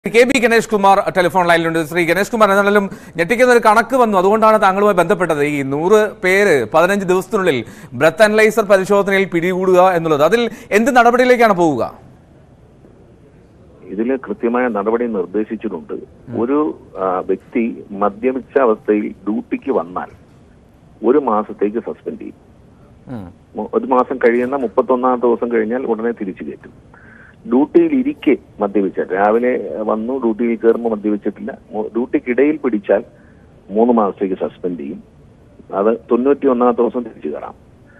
K B Ganesh Kumar telephone ലൈനിലുണ്ട് ശ്രീ ഗണേഷ് കുമാർ എന്നാലും ഞെട്ടിക്കുന്ന ഒരു കണക്ക് വന്നു അതുകൊണ്ടാണ് താങ്കളുമായി ബന്ധപ്പെട്ടത് ഈ നൂറ് പേര് പതിനഞ്ച് ദിവസത്തിനുള്ളിൽ ബ്രത്ത് അനലൈസർ പരിശോധനയിൽ പിടികൂടുക എന്നുള്ളത് അതിൽ എന്ത് നടപടിയിലേക്കാണ് പോവുക ഇതിൽ കൃത്യമായ നടപടി നിർദ്ദേശിച്ചിട്ടുണ്ട് ഒരു ആ, വ്യക്തി മദ്യപിച്ച അവസ്ഥയിൽ ഡ്യൂട്ടിക്ക് വന്നാൽ ഒരു മാസത്തേക്ക് സസ്പെൻഡ് ചെയ്യും ഉം. മു- ഒരു മാസം കഴിയുന്ന മുപ്പത്തൊന്നാം ദിവസം കഴിഞ്ഞാൽ ഉടനെ തിരിച്ചു കയറ്റും ഡ്യൂട്ടിയിൽ ഇരിക്കെ മദ്യപിച്ചാൽ രാവിലെ വന്നു ഡ്യൂട്ടിയിൽ കയറുമ്പോൾ മദ്യപിച്ചിട്ടില്ല മു- ഡ്യൂട്ടിക്കിടയിൽ പിടിച്ചാൽ മൂന്ന് മാസത്തേക്ക് സസ്പെൻഡ് ചെയ്യും അത് തൊണ്ണൂറ്റി ഒന്നാമത്തെ ദിവസം തിരിച്ചു കയറാം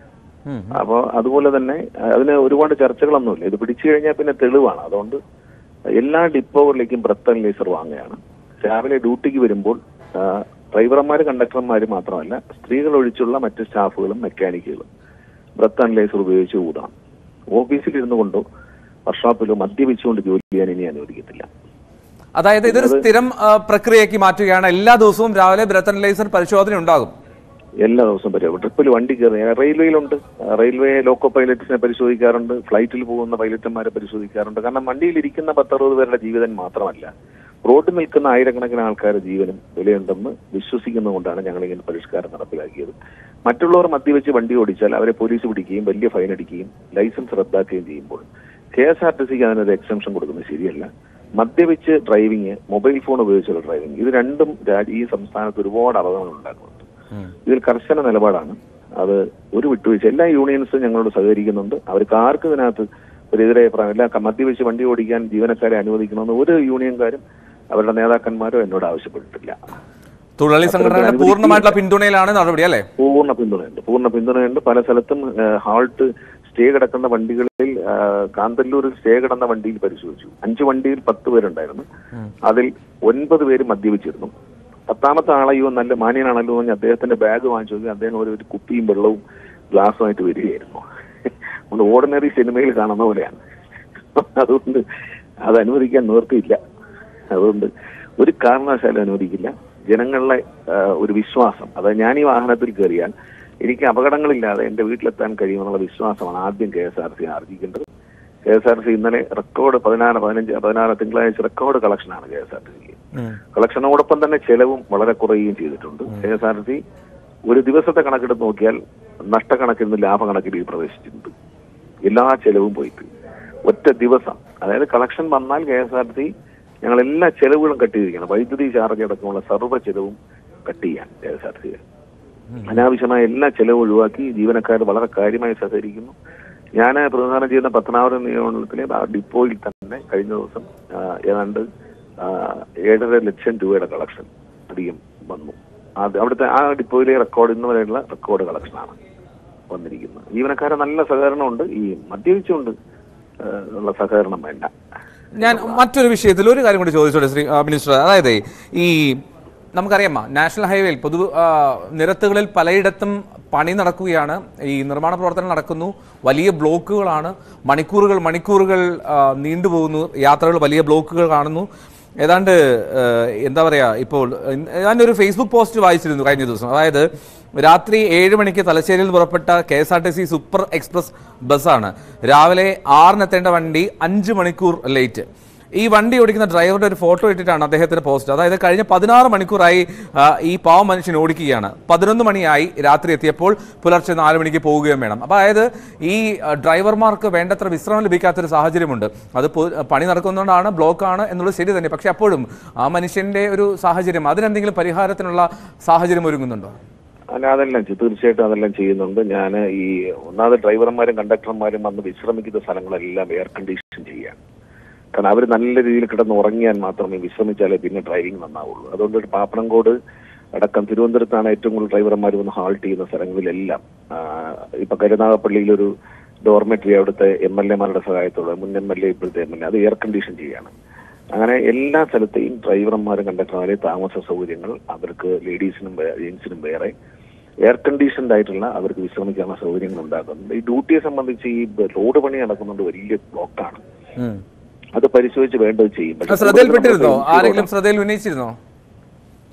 ഉം. അപ്പോൾ അതുപോലെ തന്നെ അതിന് ഒരുപാട് ചർച്ചകളൊന്നുമില്ല ഇത് പിടിച്ചു കഴിഞ്ഞാൽ പിന്നെ തെളിവാണ് അതുകൊണ്ട് എല്ലാ ഡിപ്പോകളിലേക്കും ബ്രത്ത് അനലൈസർ വാങ്ങുകയാണ് രാവിലെ ഡ്യൂട്ടിക്ക് വരുമ്പോൾ ആ, ഡ്രൈവർമാര് കണ്ടക്ടർമാര് മാത്രമല്ല സ്ത്രീകൾ ഒഴിച്ചുള്ള മറ്റ് സ്റ്റാഫുകളും മെക്കാനിക്കുകളും ബ്രത്ത് അനലൈസർ ഉപയോഗിച്ച് കൂടാം ഓഫീസിൽ ഇരുന്നു കൊണ്ടോ വർക്ക്ഷോപ്പിലോ മദ്യപിച്ചുകൊണ്ട് ജോലി ചെയ്യാൻ ഇനി അനുവദിക്കത്തില്ല അതായത് ഇതൊരു സ്ഥിരം ആ, പ്രക്രിയയാക്കി മാറ്റുകയാണ് എല്ലാ ദിവസവും രാവിലെ ബ്രത്ത് അനലൈസർ പരിശോധന ഉണ്ടാകും എല്ലാ ദിവസവും പറ്റും ട്രിപ്പിൽ വണ്ടി കയറി റെയിൽവേയിലുണ്ട് റെയിൽവേ ലോക്കോ പൈലറ്റ്സിനെ പരിശോധിക്കാറുണ്ട് ഫ്ലൈറ്റിൽ പോകുന്ന പൈലറ്റുമാരെ പരിശോധിക്കാറുണ്ട് കാരണം വണ്ടിയിൽ ഇരിക്കുന്ന പത്തറുപത് പേരുടെ ജീവിതം മാത്രമല്ല റോഡിൽ നിൽക്കുന്ന ആയിരക്കണക്കിന് ആൾക്കാരുടെ ജീവനും വിലയുണ്ടെന്ന് വിശ്വസിക്കുന്നതുകൊണ്ടാണ് ഞങ്ങൾ ഇങ്ങനെ പരിഷ്കാരം നടപ്പിലാക്കിയത് മറ്റുള്ളവർ മദ്യവെച്ച് വണ്ടി ഓടിച്ചാൽ അവരെ പോലീസ് പിടിക്കുകയും വലിയ ഫൈൻ അടിക്കുകയും ലൈസൻസ് റദ്ദാക്കുകയും ചെയ്യുമ്പോൾ കെ എസ് ആർ ടി സിക്ക് അതിനൊരു എക്സംഷൻ കൊടുക്കുന്നത് ശരിയല്ല മദ്യപിച്ച് ഡ്രൈവിംഗ് മൊബൈൽ ഫോൺ ഉപയോഗിച്ചുള്ള ഡ്രൈവിംഗ് ഇത് രണ്ടും രാജ്യ- ഈ സംസ്ഥാനത്ത് ഒരുപാട് അപകടങ്ങൾ ഉണ്ടാക്കുന്നുണ്ട് ഇതിൽ കർശന നിലപാടാണ് അത് ഒരു വിട്ടുവീഴ്ച എല്ലാ യൂണിയൻസും ഞങ്ങളോട് സഹകരിക്കുന്നുണ്ട് അവർക്ക് ആർക്കും ഇതിനകത്ത് ഒരു എതിരെ അഭിപ്രായം ഇല്ല ക- മദ്യപിച്ച് വണ്ടി ഓടിക്കാൻ ജീവനക്കാരെ അനുവദിക്കണമെന്ന് ഒരു യൂണിയൻകാരും അവരുടെ നേതാക്കന്മാരോ എന്നോട് ആവശ്യപ്പെട്ടിട്ടില്ല തൊഴിലാളി സംഘടനയുടെ പൂർണ്ണമായിട്ടുള്ള പിന്തുണയിലാണ് നടപടി അല്ലേ പൂർണ്ണ പിന്തുണയുണ്ട് പൂർണ്ണ പിന്തുണയുണ്ട് പല സ്ഥലത്തും ഹാൾട്ട് സ്റ്റേ കിടക്കുന്ന വണ്ടികളിൽ ആ, കാന്തല്ലൂരിൽ സ്റ്റേ കിടന്ന വണ്ടിയിൽ പരിശോധിച്ചു അഞ്ച് വണ്ടിയിൽ പത്ത് പേരുണ്ടായിരുന്നു അതിൽ ഒൻപത് പേര് മദ്യപിച്ചിരുന്നു പത്താമത്തെ ആളയ്യോ നല്ല മാന്യനാണല്ലോ എന്ന് പറഞ്ഞ് അദ്ദേഹത്തിന്റെ ബാഗ് വാങ്ങിച്ചു നോക്കി അദ്ദേഹം ഒരു ഒരു കുപ്പിയും വെള്ളവും ഗ്ലാസുമായിട്ട് വരികയായിരുന്നു നമ്മൾ ഓർഡിനറി സിനിമയിൽ കാണുന്ന പോലെയാണ് അതുകൊണ്ട് അത് അനുവദിക്കാൻ നിവർത്തിയില്ല അതുകൊണ്ട് ഒരു കാരണവശാലും അനുവദിക്കില്ല ജനങ്ങളുടെ ആ, ഒരു വിശ്വാസം അതായത് ഞാൻ ഈ വാഹനത്തിൽ കയറിയാൽ എനിക്ക് അപകടങ്ങളില്ലാതെ എന്റെ വീട്ടിലെത്താൻ കഴിയുമെന്നുള്ള വിശ്വാസമാണ് ആദ്യം കെ എസ് ആർ സി ആർജിക്കേണ്ടത് കെ എസ് ആർ സി ഇന്നലെ റെക്കോർഡ് പതിനാറ് പതിനഞ്ച് പതിനാറ് തിങ്കളാഴ്ച റെക്കോർഡ് കളക്ഷനാണ് കെ എസ് ആർ സിക്ക് കളക്ഷനോടൊപ്പം തന്നെ ചെലവും വളരെ കുറയുകയും ചെയ്തിട്ടുണ്ട് കെ എസ് ആർ സി ഒരു ദിവസത്തെ കണക്കെടുത്ത് നോക്കിയാൽ നഷ്ടക്കണക്കിൽ നിന്ന് ലാഭക്കണക്കിൽ പ്രവേശിച്ചിട്ടുണ്ട് എല്ലാ ചെലവും പോയിട്ട് ഒറ്റ ദിവസം അതായത് കളക്ഷൻ വന്നാൽ കെ എസ് ആർ സി ഞങ്ങൾ എല്ലാ ചെലവുകളും കട്ട് ചെയ്തിരിക്കണം വൈദ്യുതി ചാർജ് അടക്കമുള്ള സർവ്വ ചെലവും കട്ട് ചെയ്യാൻ കെ എസ് ആർ സി അനാവശ്യമായ എല്ലാ ചെലവും ഒഴിവാക്കി ജീവനക്കാർ വളരെ കാര്യമായി സഹകരിക്കുന്നു ഞാൻ പ്രതിനിധാനം ചെയ്യുന്ന പത്തനാപുരം നിയമനത്തിലെ ആ ഡിപ്പോയിൽ തന്നെ കഴിഞ്ഞ ദിവസം ആ, ഏതാണ്ട് ആ, ഏഴര ലക്ഷം രൂപയുടെ കളക്ഷൻ അധികം വന്നു അത് അവിടുത്തെ ആ ഡിപ്പോയിലെ റെക്കോർഡ് ഇന്ന് വരെയുള്ള റെക്കോർഡ് കളക്ഷനാണ് വന്നിരിക്കുന്നത് ജീവനക്കാരെ നല്ല സഹകരണമുണ്ട് ഈ മദ്യപിച്ചുകൊണ്ട് ആ, ഉള്ള സഹകരണം വേണ്ട ഞാൻ മറ്റൊരു വിഷയത്തിൽ ഒരു കാര്യം കൂടി ചോദിച്ചോട്ടെ ശ്രീ ആ, മിനിസ്റ്റർ അതായത് ഈ നമുക്കറിയാം നാഷണൽ ഹൈവേയിൽ പൊതു ആ, നിരത്തുകളിൽ പലയിടത്തും പണി നടക്കുകയാണ് ഈ നിർമ്മാണ പ്രവർത്തനം നടക്കുന്നു വലിയ ബ്ലോക്കുകളാണ് മണിക്കൂറുകൾ മണിക്കൂറുകൾ ആ, നീണ്ടുപോകുന്നു യാത്രകൾ വലിയ ബ്ലോക്കുകൾ കാണുന്നു ഏതാണ്ട് ആ, എന്താ പറയുക ഇപ്പോൾ ഞാനൊരു ഫേസ്ബുക്ക് പോസ്റ്റ് വായിച്ചിരുന്നു കഴിഞ്ഞ ദിവസം അതായത് രാത്രി ഏഴ് മണിക്ക് തലശ്ശേരിയിൽ പുറപ്പെട്ട K S R T C super express ബസ്സാണ് രാവിലെ ആറിനെത്തേണ്ട വണ്ടി അഞ്ച് മണിക്കൂർ ലേറ്റ് ഈ വണ്ടി ഓടിക്കുന്ന ഡ്രൈവറുടെ ഒരു ഫോട്ടോ ഇട്ടിട്ടാണ് അദ്ദേഹത്തിന്റെ പോസ്റ്റ് അതായത് കഴിഞ്ഞ പതിനാറ് മണിക്കൂറായി ആ, ഈ പാവ മനുഷ്യൻ ഓടിക്കുകയാണ് പതിനൊന്ന് മണിയായി രാത്രി എത്തിയപ്പോൾ പുലർച്ചെ നാല് മണിക്ക് പോവുകയും വേണം അപ്പോൾ അതായത് ഈ ആ, ഡ്രൈവർമാർക്ക് വേണ്ടത്ര വിശ്രമം ലഭിക്കാത്തൊരു സാഹചര്യമുണ്ട് അത് പൊ- പണി നടക്കുന്നതുകൊണ്ടാണ് ബ്ലോക്കാണ് എന്നുള്ളത് ശരി തന്നെ പക്ഷെ അപ്പോഴും ആ മനുഷ്യന്റെ ഒരു സാഹചര്യം അതിനെന്തെങ്കിലും പരിഹാരത്തിനുള്ള സാഹചര്യം ഒരുങ്ങുന്നുണ്ടോ അല്ല അതെല്ലാം ചെയ്യും. തീർച്ചയായിട്ടും അതെല്ലാം ചെയ്യുന്നുണ്ട് ഞാൻ ഈ ഒന്നാമത് ഡ്രൈവർമാരും കണ്ടക്ടർമാരും വന്ന് വിശ്രമിക്കുന്ന സ്ഥലങ്ങളെല്ലാം എയർ കണ്ടീഷൻ ചെയ്യാൻ കാരണം അവർ നല്ല രീതിയിൽ കിടന്ന് ഉറങ്ങിയാൽ മാത്രമേ വിശ്രമിച്ചാലേ പിന്നെ ഡ്രൈവിംഗ് നന്നാവുള്ളൂ അതുകൊണ്ട് ഒരു പാപ്പനംകോട് അടക്കം തിരുവനന്തപുരത്താണ് ഏറ്റവും കൂടുതൽ ഡ്രൈവർമാർ വന്ന് ഹാൾട്ട് ചെയ്യുന്ന സ്ഥലങ്ങളിലെല്ലാം ആ, ഇപ്പൊ കരുനാഗപ്പള്ളിയിലൊരു ഡോർമെട്രി അവിടുത്തെ എം എൽ എമാരുടെ സഹായത്തോടെ മുൻ എം എൽ എ ഇപ്പോഴത്തെ എം എൽ എ അത് എയർ കണ്ടീഷൻ ചെയ്യാണ് അങ്ങനെ എല്ലാ സ്ഥലത്തെയും ഡ്രൈവർമാരും കണ്ടക്ടർമാരെയും താമസ സൗകര്യങ്ങൾ അവർക്ക് ലേഡീസിനും വേ- ജെന്റ്സിനും വേറെ എയർ കണ്ടീഷൻഡ് ആയിട്ടുള്ള അവർക്ക് വിശ്രമിക്കാനുള്ള സൗകര്യങ്ങൾ ഉണ്ടാക്കുന്നുണ്ട് ഈ ഡ്യൂട്ടിയെ സംബന്ധിച്ച് ഈ ബ- റോഡ് പണി നടക്കുന്നുണ്ട് വലിയ ബ്ലോക്കാണ് അത് പരിശോധിച്ച് വേണ്ടത് ചെയ്യും പക്ഷേ ശ്രദ്ധയിൽപ്പെട്ടിരുന്നോ കൂടുതലും നമ്മൾ ആരെങ്കിലും ശ്രദ്ധയിൽ ഉന്നയിച്ചിരുന്നോ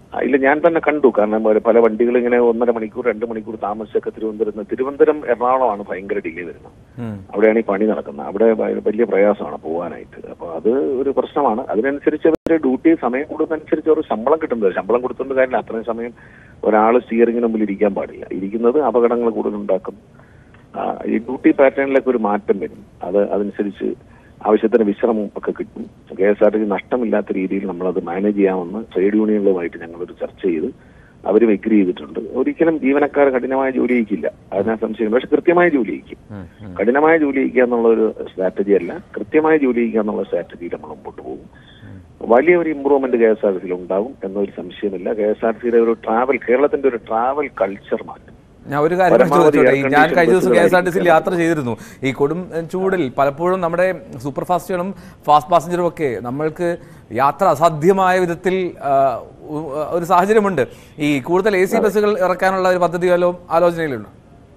ആ, ഇല്ല ഞാൻ തന്നെ കണ്ടു കാരണം ഒരു പല വണ്ടികൾ ഇങ്ങനെ ഒന്നര മണിക്കൂർ രണ്ട് മണിക്കൂർ താമസിച്ചൊക്കെ തിരുവനന്തപുരം നിന്ന് തിരുവനന്തപുരം എറണാകുളമാണ് ഭയങ്കര ഡിലേ വരുന്നത് ഉം. അവിടെയാണ് ഈ പണി നടക്കുന്നത് അവിടെ ഭയ- വലിയ പ്രയാസമാണ് പോകാനായിട്ട് അപ്പൊ അത് ഒരു പ്രശ്നമാണ് അതിനനുസരിച്ച് അവർ ഡ്യൂട്ടി സമയം കൂടുന്നതനുസരിച്ച് അവർ ശമ്പളം കിട്ടുന്നത് ശമ്പളം കൊടുത്തുകൊണ്ട് കാര്യമില്ല അത്രയും സമയം ഒരാൾ സ്റ്റിയറിംഗിന് മുമ്പിൽ ഇരിക്കാൻ പാടില്ല ഇരിക്കുന്നത് അപകടങ്ങൾ കൂടുതലുണ്ടാക്കും ആ, ഈ ഡ്യൂട്ടി പാറ്റേണിലൊക്കെ ഒരു മാറ്റം വരും അത് അതനുസരിച്ച് ആവശ്യത്തിന് വിശ്രമം ഒക്കെ കിട്ടും K S R T C നഷ്ടമില്ലാത്ത രീതിയിൽ നമ്മളത് മാനേജ് ചെയ്യാമെന്ന് ട്രേഡ് യൂണിയനുകളുമായിട്ട് ഞങ്ങളൊരു ചർച്ച ചെയ്ത് അവരും എഗ്രി ചെയ്തിട്ടുണ്ട് ഒരിക്കലും ജീവനക്കാർ കഠിനമായ ജോലി ചെയ്യിക്കില്ല അതിനാ സംശയം പക്ഷെ കൃത്യമായ ജോലി ചെയ്യിക്കും ഉം. ഉം. കഠിനമായ ജോലി ചെയ്യുക എന്നുള്ള ഒരു സ്ട്രാറ്റജി അല്ല കൃത്യമായ ജോലി ചെയ്യുക എന്നുള്ള സ്ട്രാറ്റജിയിൽ നമ്മൾ മുമ്പോട്ട് പോകും വലിയ ഒരു ഇമ്പ്രൂവ്മെന്റ് കെ എസ് ആർ സിയിൽ ഉണ്ടാകും എന്നൊരു സംശയമില്ല കെ എസ് ആർ സിയുടെ ഒരു ട്രാവൽ കേരളത്തിന്റെ ഒരു ട്രാവൽ കൾച്ചർ മാറ്റും ഞാൻ ഒരു കാര്യം കൂടി പരമാവധി ചോദിച്ചോട്ടെ ഈ air ഞാൻ condition കഴിഞ്ഞ ദിവസം കെ എസ് ആർ ടി സിയിൽ ബസ്സുകളായിരിക്കും യാത്ര ചെയ്തിരുന്നു ഈ കൊടും എഹ്, ചൂടിൽ പലപ്പോഴും നമ്മുടെ സൂപ്പർ ഫാസ്റ്റുകളും ഫാസ്റ്റ് പാസഞ്ചറും ഒക്കെ നമ്മൾക്ക് യാത്ര അസാധ്യമായ വിധത്തിൽ ആ, ഉ- ഒരു സാഹചര്യമുണ്ട് ഈ കൂടുതൽ എ സി ബസ്സുകൾ ഇറക്കാനുള്ള ഒരു പദ്ധതി വല്ലതും ആലോചനയിലുണ്ട്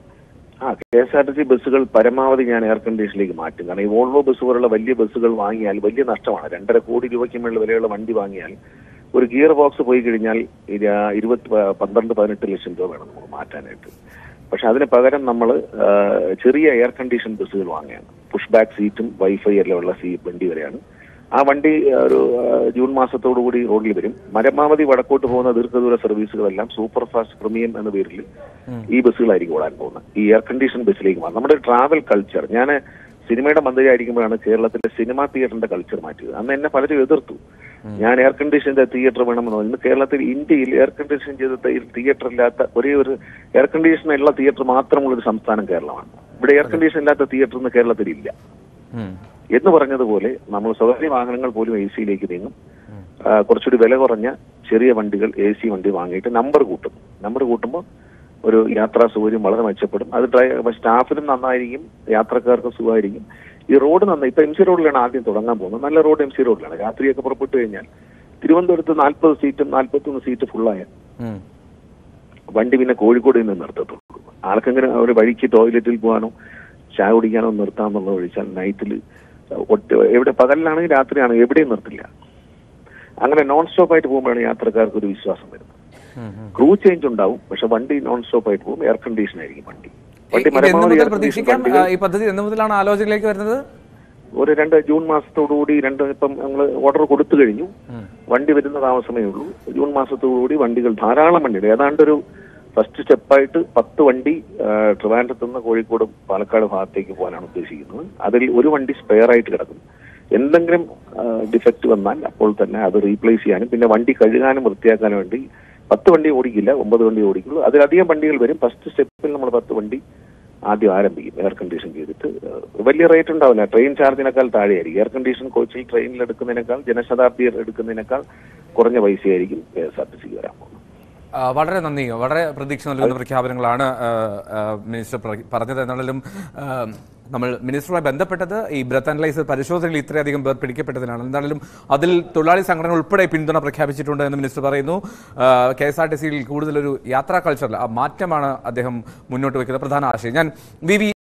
ആ K S R T C ബസ്സുകൾ പരമാവധി ഞാൻ എയർ കണ്ടീഷനിലേക്ക് മാറ്റും കാരണം ഈ വോൾവോ ബസ് പോലുള്ള വലിയ ബസ്സുകൾ വാങ്ങിയാൽ വലിയ നഷ്ടമാണ് രണ്ടര കോടി രൂപയ്ക്ക് മേളിൽ വിലയുള്ള വണ്ടി വാങ്ങിയാൽ ഒരു ഗിയർ ബോക്സ് പോയി കഴിഞ്ഞാൽ ഇര- ഇരുപത്തി പ- പന്ത്രണ്ട് പതിനെട്ട് ലക്ഷം രൂപ വേണം നമുക്ക് മാറ്റാനായിട്ട് പക്ഷെ അതിന് പകരം നമ്മൾ ചെറിയ എയർ കണ്ടീഷൻ ബസ്സുകൾ വാങ്ങുകയാണ് പുഷ് ബാക്ക് സീറ്റും വൈഫൈ എല്ലാം ഉള്ള സീ വണ്ടി വരെയാണ് ആ വണ്ടി ആ, ഒരു ആ, ജൂൺ മാസത്തോടു കൂടി റോഡിൽ വരും പരമാവധി വടക്കോട്ട് പോകുന്ന ദീർഘദൂര സർവീസുകളെല്ലാം സൂപ്പർ ഫാസ്റ്റ് പ്രീമിയം എന്ന പേരിൽ ഈ ബസ്സുകളായിരിക്കും ഓടാൻ പോകുന്നത് ഈ എയർ കണ്ടീഷൻ ബസ്സിലേക്ക് മാറും നമ്മുടെ ട്രാവൽ കൾച്ചർ ഞാൻ സിനിമയുടെ മന്ത്രി ആയിരിക്കുമ്പോഴാണ് കേരളത്തിലെ സിനിമാ തിയേറ്ററിന്റെ കൾച്ചർ മാറ്റിയത് അന്ന് എന്നെ പലരും എതിർത്തു ഞാൻ എയർ കണ്ടീഷന്റെ തിയേറ്റർ വേണമെന്ന് പറഞ്ഞു ഇന്ന് കേരളത്തിൽ ഇന്ത്യയിൽ എയർ കണ്ടീഷൻ ചെയ്ത തിയേറ്റർ ഇല്ലാത്ത ഒരേ ഒരു എയർ കണ്ടീഷൻ ഉള്ള തിയേറ്റർ മാത്രമുള്ള ഒരു സംസ്ഥാനം കേരളമാണ് ഇവിടെ എയർ കണ്ടീഷൻ ഇല്ലാത്ത തിയേറ്റർ ഇന്ന് കേരളത്തിൽ ഇല്ല ഉം. എന്ന് പറഞ്ഞതുപോലെ നമ്മൾ സ്വകാര്യ വാഹനങ്ങൾ പോലും എ സിയിലേക്ക് നീങ്ങും ആ, കുറച്ചുകൂടി വില കുറഞ്ഞ ചെറിയ വണ്ടികൾ എ സി വണ്ടി വാങ്ങിയിട്ട് നമ്പർ കൂട്ടും നമ്പർ കൂട്ടുമ്പോൾ ഒരു യാത്രാ സൗകര്യം വളരെ മെച്ചപ്പെടും അത് ഡ്രൈ- സ്റ്റാഫിനും നന്നായിരിക്കും യാത്രക്കാർക്കും സുഖമായിരിക്കും ഈ റോഡ് നന്നായി ഇപ്പൊ എം സി റോഡിലാണ് ആദ്യം തുടങ്ങാൻ പോകുന്നത് നല്ല റോഡ് എം സി റോഡിലാണ് രാത്രിയൊക്കെ പുറപ്പെട്ടു കഴിഞ്ഞാൽ തിരുവനന്തപുരത്ത് നാൽപ്പത് സീറ്റും നാൽപ്പത്തൊന്ന് സീറ്റ് ഫുള്ളായ ഉം. വണ്ടി പിന്നെ കോഴിക്കോട് നിന്ന് നിർത്തത്തുള്ളൂ ആർക്കെങ്കിലും ഒരു വഴിക്ക് ടോയ്ലറ്റിൽ പോകാനോ ചായ കുടിക്കാനോ നിർത്താമെന്നുള്ള ഒഴിച്ചാൽ നൈറ്റിൽ ഒറ്റ എവിടെ പകലിലാണെങ്കിൽ രാത്രിയാണെങ്കിൽ എവിടെയും നിർത്തില്ല അങ്ങനെ നോൺ സ്റ്റോപ്പ് ആയിട്ട് പോകുമ്പോഴാണ് യാത്രക്കാർക്ക് ഒരു വിശ്വാസം വരുന്നത് ഉം. ഉം. ക്രൂ ചേഞ്ച് ഉണ്ടാവും പക്ഷെ വണ്ടി നോൺ സ്റ്റോപ്പ് ആയിട്ട് പോകും എയർ കണ്ടീഷൻ ആയിരിക്കും വണ്ടി വണ്ടി ഇത് എന്ന് പരമാവധി മുതൽ air condition പ്രതീക്ഷിക്കാം വണ്ടികൾ ആ, ഈ പദ്ധതി എന്ന് മുതലാണ് ആലോചനയിലേക്ക് വരുന്നത് ഒരു രണ്ട് ജൂൺ മാസത്തോടുകൂടി രണ്ട് ഇപ്പം ഞങ്ങൾ ഓർഡർ കൊടുത്തു കഴിഞ്ഞു ഉം. വണ്ടി വരുന്ന താമസമേ ഉള്ളൂ ജൂൺ മാസത്തോടുകൂടി വണ്ടികൾ ധാരാളം വണ്ടികൾ ഏതാണ്ട് ഒരു ഫസ്റ്റ് സ്റ്റെപ്പായിട്ട് പത്ത് വണ്ടി ആ, ട്രിവാൻഡ്രത്ത് നിന്ന് കോഴിക്കോട് പാലക്കാട് ഭാഗത്തേക്ക് പോകാനാണ് ഉദ്ദേശിക്കുന്നത് അതിൽ ഒരു വണ്ടി സ്പെയർ ആയിട്ട് കിടക്കും എന്തെങ്കിലും ഡിഫക്റ്റ് വന്നാൽ അപ്പോൾ തന്നെ അത് റീപ്ലേസ് ചെയ്യാനും പിന്നെ വണ്ടി കഴുകാനും വൃത്തിയാക്കാനും വേണ്ടി പത്ത് വണ്ടി ഓടിക്കില്ല ഒമ്പത് വണ്ടി ഓടിക്കുള്ളൂ അതിലധികം വണ്ടികൾ വരും ഫസ്റ്റ് സ്റ്റെപ്പിൽ നമ്മൾ പത്ത് വണ്ടി ആദ്യം ആരംഭിക്കും എയർ കണ്ടീഷൻ ചെയ്തിട്ട് ഏഹ്, വലിയ റേറ്റ് ഉണ്ടാവില്ല ട്രെയിൻ ചാർജിനേക്കാൾ താഴെയായിരിക്കും എയർ കണ്ടീഷൻ കോച്ചിൽ ട്രെയിനിൽ എടുക്കുന്നതിനേക്കാൾ ജനശതാബ്ദി എടുക്കുന്നതിനേക്കാൾ കുറഞ്ഞ പൈസയായിരിക്കും കെ എസ് ആർ ടി സിക്ക് വരാൻ പോകുന്നത് ആ, വളരെ നന്ദി വളരെ പ്രതീക്ഷ നൽകുന്ന പ്രഖ്യാപനങ്ങളാണ് ആ, ആ, മിനിസ്റ്റർ പ്ര- പറഞ്ഞത് എന്നാലും ആ, നമ്മൾ മിനിസ്റ്ററുമായി ബന്ധപ്പെട്ടത് ഈ ബ്രത്ത് അനലൈസർ പരിശോധനയിൽ ഇത്രയധികം പേർ പിടിക്കപ്പെട്ടതിനാണ് എന്തായാലും അതിൽ തൊഴിലാളി സംഘടനകൾ ഉൾപ്പെടെ പിന്തുണ പ്രഖ്യാപിച്ചിട്ടുണ്ട് എന്ന് മിനിസ്റ്റർ പറയുന്നു കെ എസ് ആർ ടി സിയിൽ കൂടുതലൊരു യാത്രാ കൾച്ചറിൽ ആ മാറ്റമാണ് അദ്ദേഹം മുന്നോട്ട് വയ്ക്കുന്ന പ്രധാന ആശയം ഞാൻ വി വി